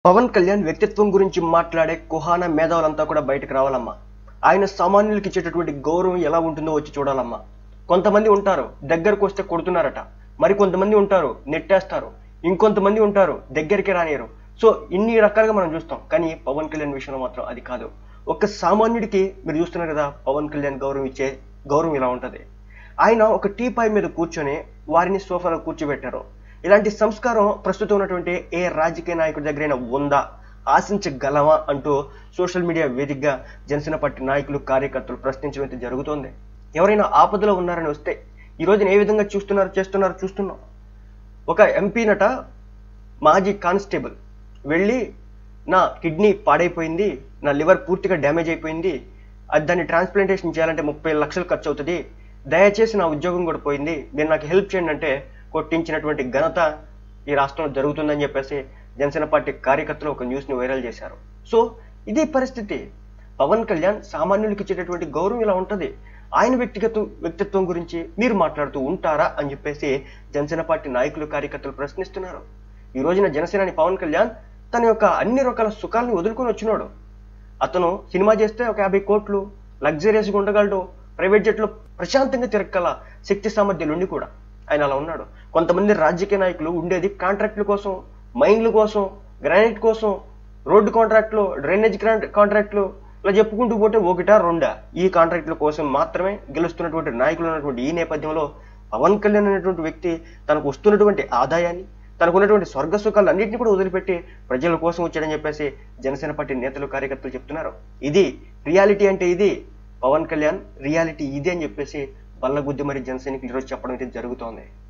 పవన్ కళ్యాణ్ వ్యక్తిత్వం గురించి మాట్లాడే కుహాన మేధావులంతా కూడా బయటకు రావాలమ్మా ఆయన సామాన్యులకి ఇచ్చేటటువంటి గౌరవం ఎలా ఉంటుందో వచ్చి చూడాలమ్మా కొంతమంది ఉంటారు దగ్గరకు వస్తే కొడుతున్నారట మరి కొంతమంది ఉంటారు నెట్టేస్తారు ఇంకొంతమంది ఉంటారు దగ్గరికి రానియరు సో ఇన్ని రకాలుగా మనం చూస్తాం కానీ పవన్ కళ్యాణ్ విషయంలో మాత్రం అది కాదు ఒక సామాన్యుడికి మీరు చూస్తున్నారు కదా పవన్ కళ్యాణ్ గౌరవం ఇచ్చే గౌరవం ఇలా ఉంటది ఆయన ఒక టీపాయ్ మీద కూర్చొని వారిని సోఫాలో కూర్చోబెట్టారు ఇలాంటి సంస్కారం ప్రస్తుతం ఉన్నటువంటి ఏ రాజకీయ నాయకుడి దగ్గరైనా ఉందా ఆశించగలమా అంటూ సోషల్ మీడియా వేదికగా జనసేన పార్టీ నాయకులు కార్యకర్తలు ప్రశ్నించడం అయితే జరుగుతోంది ఎవరైనా ఆపదలో ఉన్నారని వస్తే ఈ రోజున ఏ విధంగా చూస్తున్నారు చేస్తున్నారు చూస్తున్నాం ఒక ఎంపీనట మాజీ కానిస్టేబుల్ వెళ్ళి నా కిడ్నీ పాడైపోయింది నా లివర్ పూర్తిగా డ్యామేజ్ అయిపోయింది అది దాన్ని ట్రాన్స్ప్లాంటేషన్ చేయాలంటే ముప్పై లక్షలు ఖర్చు అవుతుంది దయచేసి నా ఉద్యోగం కూడా పోయింది మీరు నాకు హెల్ప్ చేయండి అంటే కొట్టించినటువంటి ఘనత ఈ రాష్ట్రంలో జరుగుతుందని చెప్పేసి జనసేన పార్టీ కార్యకర్తలు ఒక న్యూస్ని వైరల్ చేశారు సో ఇది పరిస్థితి పవన్ కళ్యాణ్ సామాన్యులకి ఇచ్చేటటువంటి గౌరవం ఇలా ఉంటది ఆయన వ్యక్తిగత వ్యక్తిత్వం గురించి మీరు మాట్లాడుతూ ఉంటారా అని చెప్పేసి జనసేన పార్టీ నాయకులు కార్యకర్తలు ప్రశ్నిస్తున్నారు ఈ రోజున జనసేనాని పవన్ కళ్యాణ్ తన యొక్క అన్ని రకాల సుఖాలను వదులుకొని వచ్చినాడు అతను సినిమా చేస్తే ఒక యాభై కోట్లు లగ్జరియస్గా ఉండగలడు ప్రైవేట్ జెట్లో ప్రశాంతంగా తిరగల శక్తి సామర్థ్యాలు ఉండి కూడా ఆయన అలా ఉన్నాడు కొంతమంది రాజకీయ నాయకులు ఉండేది కాంట్రాక్టుల కోసం మైన్ల కోసం గ్రానైట్ కోసం రోడ్డు కాంట్రాక్టులు డ్రైనేజ్ కాంట్రాక్టులు ఇలా చెప్పుకుంటూ పోతే ఒకటా రెండా ఈ కాంట్రాక్టుల కోసం మాత్రమే గెలుస్తున్నటువంటి నాయకులు ఉన్నటువంటి ఈ నేపథ్యంలో పవన్ కళ్యాణ్ అనేటువంటి వ్యక్తి తనకు వస్తున్నటువంటి ఆదాయాన్ని తనకు ఉన్నటువంటి స్వర్గ సుఖాలు అన్నింటినీ కూడా వదిలిపెట్టి ప్రజల కోసం వచ్చాడని చెప్పేసి జనసేన పార్టీ నేతలు కార్యకర్తలు చెప్తున్నారు ఇది రియాలిటీ అంటే ఇది పవన్ కళ్యాణ్ రియాలిటీ ఇది అని చెప్పేసి బల్లగుద్ది మరి జనసేనకి ఈరోజు చెప్పడం అయితే జరుగుతోంది